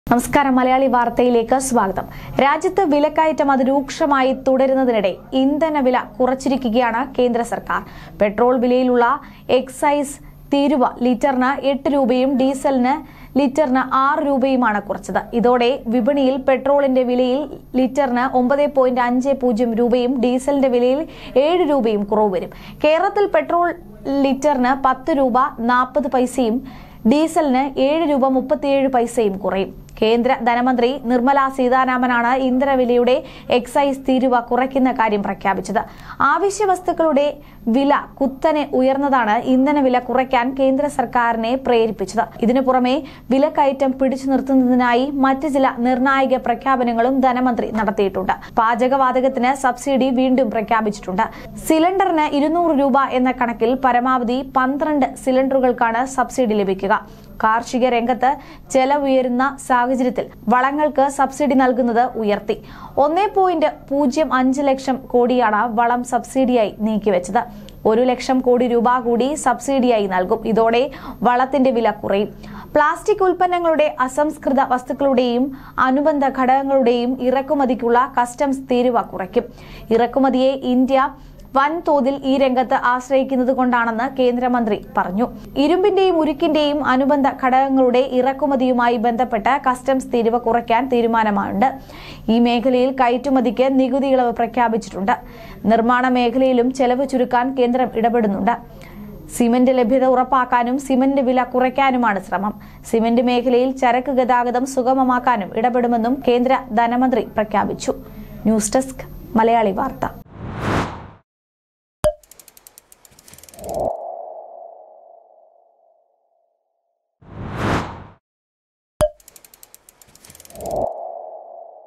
നമസ്കാരം മലയാളി വാർത്തയിലേക്ക് സ്വാഗതം രാജ്യത്ത് വിലക്കയറ്റം അതിരൂക്ഷമായി തുടരുന്നതിനിടെ ഇന്ധന വില കുറച്ചിരിക്കുകയാണ് കേന്ദ്ര സർക്കാർ പെട്രോൾ വിലയിലുള്ള എക്സൈസ് തീരുവ ലിറ്ററിന് എട്ട് രൂപയും ഡീസലിന് ലിറ്ററിന് ആറ് രൂപയുമാണ് കുറച്ചത് ഇതോടെ വിപണിയിൽ പെട്രോളിന്റെ വിലയിൽ ലിറ്ററിന് ഒമ്പത് പോയിന്റ് അഞ്ച് പൂജ്യം രൂപയും ഡീസലിന്റെ വിലയിൽ ഏഴ് രൂപയും കുറവ് വരും കേരളത്തിൽ പെട്രോൾ ലിറ്ററിന് പത്ത് രൂപ നാൽപ്പത് പൈസയും ഡീസലിന് ഏഴ് രൂപ മുപ്പത്തിയേഴ് പൈസയും കുറയും കേന്ദ്ര ധനമന്ത്രി നിർമ്മല സീതാരാമനാണ് ഇന്ധനവിലയുടെ എക്സൈസ് തീരുവ കുറയ്ക്കുന്ന കാര്യം പ്രഖ്യാപിച്ചത് ആവശ്യ വസ്തുക്കളുടെ വില കുത്തനെ ഉയർന്നതാണ് ഇന്ധനവില കുറയ്ക്കാൻ കേന്ദ്ര സർക്കാരിനെ പ്രേരിപ്പിച്ചത് ഇതിനു പുറമെ വിലക്കയറ്റം പിടിച്ചു നിർത്തുന്നതിനായി മറ്റ് ചില നിർണായക പ്രഖ്യാപനങ്ങളും ധനമന്ത്രി നടത്തിയിട്ടുണ്ട് പാചകവാതകത്തിന് സബ്സിഡി വീണ്ടും പ്രഖ്യാപിച്ചിട്ടുണ്ട് സിലിണ്ടറിന് ഇരുന്നൂറ് രൂപ എന്ന കണക്കിൽ പരമാവധി പന്ത്രണ്ട് സിലിണ്ടറുകൾക്കാണ് സബ്സിഡി ലഭിക്കുക കാർഷിക രംഗത്ത് ചെലവുയരുന്ന സാഹചര്യത്തിൽ വളങ്ങൾക്ക് സബ്സിഡി നൽകുന്നത് ഉയർത്തി ഒന്നേ പോയിന്റ് പൂജ്യം അഞ്ച് ലക്ഷം കോടിയാണ് വളം സബ്സിഡിയായി നീക്കിവെച്ചത് ഒരു ലക്ഷം കോടി രൂപ കൂടി സബ്സിഡിയായി നൽകും ഇതോടെ വളത്തിന്റെ വില കുറയും പ്ലാസ്റ്റിക് ഉൽപ്പന്നങ്ങളുടെ അസംസ്കൃത വസ്തുക്കളുടെയും അനുബന്ധ ഘടകങ്ങളുടെയും ഇറക്കുമതിക്കുള്ള കസ്റ്റംസ് തീരുവ കുറയ്ക്കും ഇറക്കുമതിയെ ഇന്ത്യ വൻതോതിൽ ഈ രംഗത്ത് ആശ്രയിക്കുന്നത് കൊണ്ടാണെന്ന് കേന്ദ്രമന്ത്രി പറഞ്ഞു ഇരുമ്പിന്റെയും ഉരുക്കിന്റെയും അനുബന്ധ ഘടകങ്ങളുടെ ഇറക്കുമതിയുമായി ബന്ധപ്പെട്ട് കസ്റ്റംസ് തീരുവ കുറയ്ക്കാൻ തീരുമാനമുണ്ട് ഈ മേഖലയിൽ കയറ്റുമതിക്ക് നികുതി ഇളവ് പ്രഖ്യാപിച്ചിട്ടുണ്ട് നിർമ്മാണ മേഖലയിലും ചെലവ് ചുരുക്കാൻ കേന്ദ്രം ഇടപെടുന്നുണ്ട് സിമന്റ് ലഭ്യത ഉറപ്പാക്കാനും സിമന്റ് വില കുറയ്ക്കാനുമാണ് ശ്രമം സിമന്റ് മേഖലയിൽ ചരക്ക് ഗതാഗതം സുഗമമാക്കാനും ഇടപെടുമെന്നും കേന്ദ്ര ധനമന്ത്രി പ്രഖ്യാപിച്ചു ന്യൂസ് ഡെസ്ക് മലയാളി വാർത്ത